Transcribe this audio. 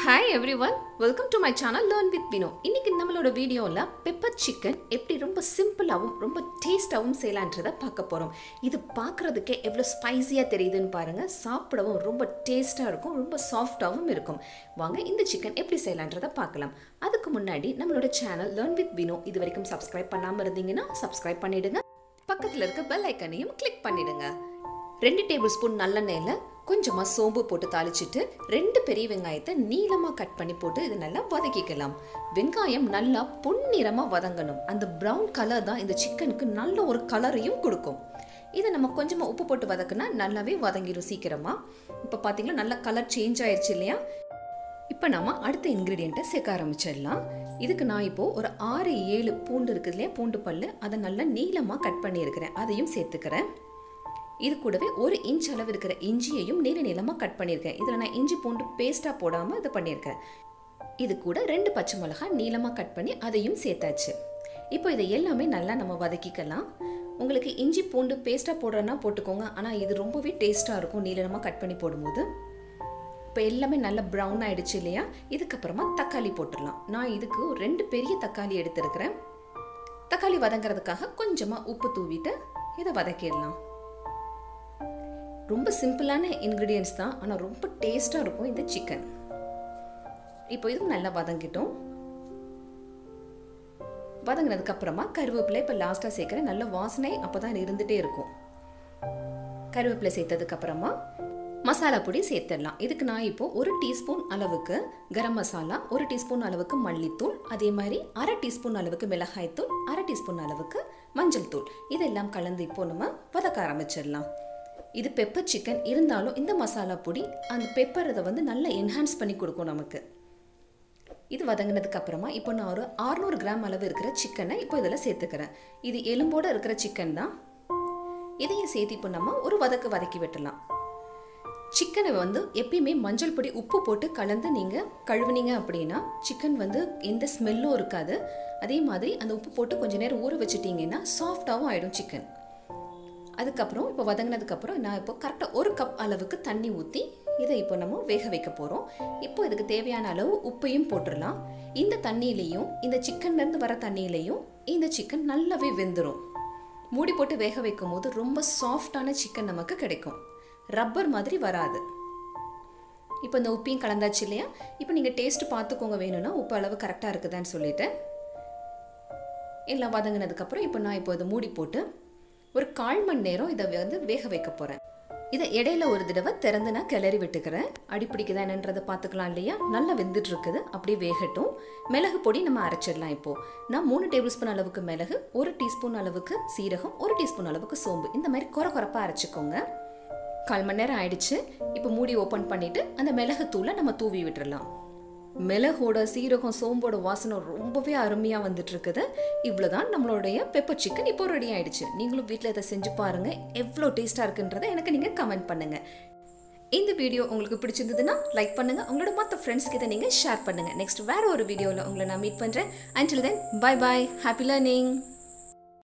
hi everyone welcome to my channel learn with Vino இன்னைக்கு நம்மளோட வீடியோவில் பெப்பர் சிக்கன் எப்படி ரொம்ப சிம்பிளாகவும் ரொம்ப டேஸ்டாகவும் செய்யலான்றதை பார்க்க போகிறோம் இது பார்க்குறதுக்கே எவ்வளோ ஸ்பைசியாக தெரியுதுன்னு பாருங்கள் சாப்பிடவும் ரொம்ப டேஸ்ட்டாக இருக்கும் ரொம்ப சாஃப்டாகவும் இருக்கும் வாங்க இந்த சிக்கன் எப்படி செய்யலான்றதை பார்க்கலாம் அதுக்கு முன்னாடி நம்மளோட சேனல் லேர்ன் வித் வினோ இது வரைக்கும் சப்ஸ்கிரைப் பண்ணாமல் இருந்தீங்கன்னா சப்ஸ்கிரைப் பண்ணிடுங்க பக்கத்தில் இருக்க பெல் ஐக்கனையும் கிளிக் பண்ணிடுங்க ரெண்டு டேபிள் ஸ்பூன் நல்லெண்ணெயில் கொஞ்சமாக சோம்பு போட்டு தாளிச்சிட்டு ரெண்டு பெரிய வெங்காயத்தை நீளமாக கட் பண்ணி போட்டு இது நல்லா வதக்கிக்கலாம் வெங்காயம் நல்லா பொன்னிறமாக வதங்கணும் அந்த ப்ரௌன் கலர் தான் இந்த சிக்கனுக்கு நல்ல ஒரு கலரையும் கொடுக்கும் இதை நம்ம கொஞ்சமாக உப்பு போட்டு வதக்குனா நல்லாவே வதங்கிடும் சீக்கிரமாக இப்போ பார்த்தீங்கன்னா நல்லா கலர் சேஞ்ச் ஆயிடுச்சு இல்லையா இப்போ நாம அடுத்த இன்க்ரீடியண்ட்டை சேர்க்க ஆரம்பிச்சிடலாம் இதுக்கு நான் இப்போது ஒரு ஆறு ஏழு பூண்டு இருக்குது இல்லையா பூண்டு பல் அதை நல்லா நீளமாக கட் பண்ணியிருக்கிறேன் அதையும் சேர்த்துக்கிறேன் இது கூடவே ஒரு இன்ச் அளவு இருக்கிற இஞ்சியையும் நீல நீளமாக கட் பண்ணியிருக்கேன் இதில் நான் இஞ்சி பூண்டு பேஸ்ட்டாக போடாமல் இதை பண்ணியிருக்கேன் இது கூட ரெண்டு பச்சை மிளகாய் நீளமாக கட் பண்ணி அதையும் சேர்த்தாச்சு இப்போ இதை எல்லாமே நல்லா நம்ம வதக்கிக்கலாம் உங்களுக்கு இஞ்சி பூண்டு பேஸ்ட்டாக போடுறேன்னா போட்டுக்கோங்க ஆனால் இது ரொம்பவே டேஸ்ட்டாக இருக்கும் நீளமாக கட் பண்ணி போடும்போது இப்போ எல்லாமே நல்லா ப்ரௌன் ஆயிடுச்சு இல்லையா இதுக்கப்புறமா தக்காளி போட்டுடலாம் நான் இதுக்கு ரெண்டு பெரிய தக்காளி எடுத்துருக்கிறேன் தக்காளி வதங்கிறதுக்காக கொஞ்சமாக உப்பு தூவிட்டு இதை வதக்கிடலாம் ரொம்ப சிம்பிளான இன்க்ரீடியன்ஸ் தான் ஆனால் ரொம்ப டேஸ்ட்டாக இருக்கும் இந்த சிக்கன் இப்போ இது நல்லா வதங்கிட்டோம் வதங்கினதுக்கு அப்புறமா கருவேப்பிலை இப்போ லாஸ்ட்டாக சேர்க்குறேன் நல்ல வாசனை அப்போ தான் இருந்துகிட்டே இருக்கும் கருவேப்பிலை சேர்த்ததுக்கு அப்புறமா மசாலா பொடி சேர்த்துடலாம் இதுக்கு நான் இப்போ ஒரு டீஸ்பூன் அளவுக்கு கரம் மசாலா ஒரு டீஸ்பூன் அளவுக்கு மல்லித்தூள் அதே மாதிரி அரை டீஸ்பூன் அளவுக்கு மிளகாய்த்தூள் அரை டீஸ்பூன் அளவுக்கு மஞ்சள் தூள் இதெல்லாம் கலந்து இப்போ நம்ம வதக்க ஆரம்பிச்சிடலாம் இது பெப்பர் சிக்கன் இருந்தாலும் இந்த மசாலா பொடி அந்த பெப்பர் இதை வந்து நல்லா என்ஹான்ஸ் பண்ணி கொடுக்கும் நமக்கு இது வதங்கினதுக்கு அப்புறமா இப்போ நான் ஒரு ஆறுநூறு கிராம் அளவு இருக்கிற சிக்கனை இப்போ இதில் சேர்த்துக்கிறேன் இது எலும்போடு இருக்கிற சிக்கன் தான் இதையும் சேர்த்து இப்போ நம்ம ஒரு வதக்கு வதக்கி விட்டுலாம் சிக்கனை வந்து எப்பயுமே மஞ்சள் பொடி உப்பு போட்டு கலந்து நீங்கள் கழுவுனீங்க அப்படின்னா சிக்கன் வந்து எந்த ஸ்மெல்லும் இருக்காது அதே மாதிரி அந்த உப்பு போட்டு கொஞ்சம் நேரம் ஊற வச்சுட்டிங்கன்னா சாஃப்டாகவும் ஆகிடும் சிக்கன் அதுக்கப்புறம் இப்போ வதங்கினதுக்கப்புறம் நான் இப்போ கரெக்டாக ஒரு கப் அளவுக்கு தண்ணி ஊற்றி இதை இப்போ நம்ம வேக வைக்க போகிறோம் இப்போ இதுக்கு தேவையான அளவு உப்பையும் போட்டுடலாம் இந்த தண்ணியிலையும் இந்த சிக்கன்லேருந்து வர தண்ணியிலையும் இந்த சிக்கன் நல்லாவே வெந்துடும் மூடி போட்டு வேக வைக்கும் போது ரொம்ப சாஃப்டான சிக்கன் நமக்கு கிடைக்கும் ரப்பர் மாதிரி வராது இப்போ இந்த உப்பையும் கலந்தாச்சு இல்லையா இப்போ நீங்கள் டேஸ்ட்டு பார்த்துக்கோங்க வேணும்னா உப்பு அளவு கரெக்டாக இருக்குதான்னு சொல்லிட்டு எல்லாம் வதங்கினதுக்கப்புறம் இப்போ நான் இப்போ இதை மூடி போட்டு ஒரு கால் மணி நேரம் இதை வந்து வேக வைக்க போகிறேன் இதை இடையில ஒரு தடவை திறந்து நான் கிளறி விட்டுக்கிறேன் அடிப்பிடிக்குதா என்னன்றதை பார்த்துக்கலாம் இல்லையா நல்லா வெந்துட்டு இருக்குது அப்படியே வேகட்டும் மிளகு பொடி நம்ம அரைச்சிடலாம் இப்போ நான் மூணு டேபிள் ஸ்பூன் அளவுக்கு மிளகு ஒரு டீஸ்பூன் அளவுக்கு சீரகம் ஒரு டீஸ்பூன் அளவுக்கு சோம்பு இந்த மாதிரி குறை குறைப்பாக அரைச்சிக்கோங்க கால் மணி நேரம் ஆயிடுச்சு இப்போ மூடி ஓப்பன் பண்ணிட்டு அந்த மிளகு தூளை நம்ம தூவி விட்டுறலாம் மிளகோட சீரகம் சோம்போட வாசனை ரொம்பவே அருமையாக வந்துட்டு இருக்குது இவ்வளோதான் நம்மளுடைய பெப்பர் சிக்கன் இப்போ ரெடி ஆயிடுச்சு நீங்களும் வீட்டில் இதை செஞ்சு பாருங்க எவ்வளோ டேஸ்ட்டாக இருக்குன்றதை எனக்கு நீங்கள் கமெண்ட் பண்ணுங்க இந்த வீடியோ உங்களுக்கு பிடிச்சிருந்ததுன்னா லைக் பண்ணுங்க உங்களோட மற்ற ஃப்ரெண்ட்ஸ்க்கு இதை நீங்கள் ஷேர் பண்ணுங்க நெக்ஸ்ட் வேற ஒரு வீடியோவில் உங்களை நான் மீட் பண்ணுறேன் until then bye bye happy learning